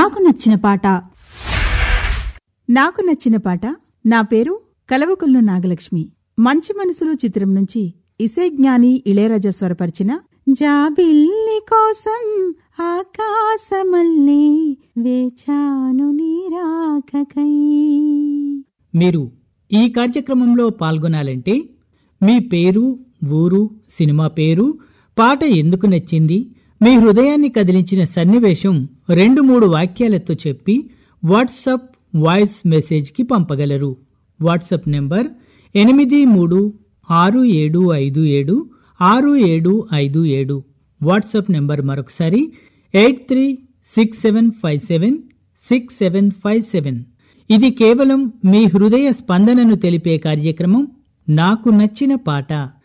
నాకు నచ్చిన పాట నాకు నచ్చిన పాట నా పేరు కలవకుల్లు నాగలక్ష్మి మంచి మనసులు చిత్రం నుంచి ఇసే జ్ఞాని ఇళయరాజా స్వరపరిచిన జాబిల్లి కోసం ఆకాశమల్లే వేచాను నీరాకకై మీరు ఈ కార్యక్రమంలో పాల్గొనాలంటే మీ పేరు ఊరు సినిమా పేరు పాట ఎందుకు నచ్చింది మీ హృదయాన్ని కదిలించిన సన్నివేశం రెండు మూడు వాక్యాలతో చెప్పి వాట్సప్ వాయిస్ మెసేజ్కి పంపగలరు వాట్సప్ నెంబర్ ఎనిమిది మూడు ఆరు ఏడు ఐదు ఏడు ఆరు ఏడు ఐదు ఏడు వాట్సాప్ నెంబర్ మరొకసారి eight three six seven five seven six seven five seven ఇది కేవలం మీ హృదయ స్పందనను తెలిపే కార్యక్రమం నాకు నచ్చిన పాట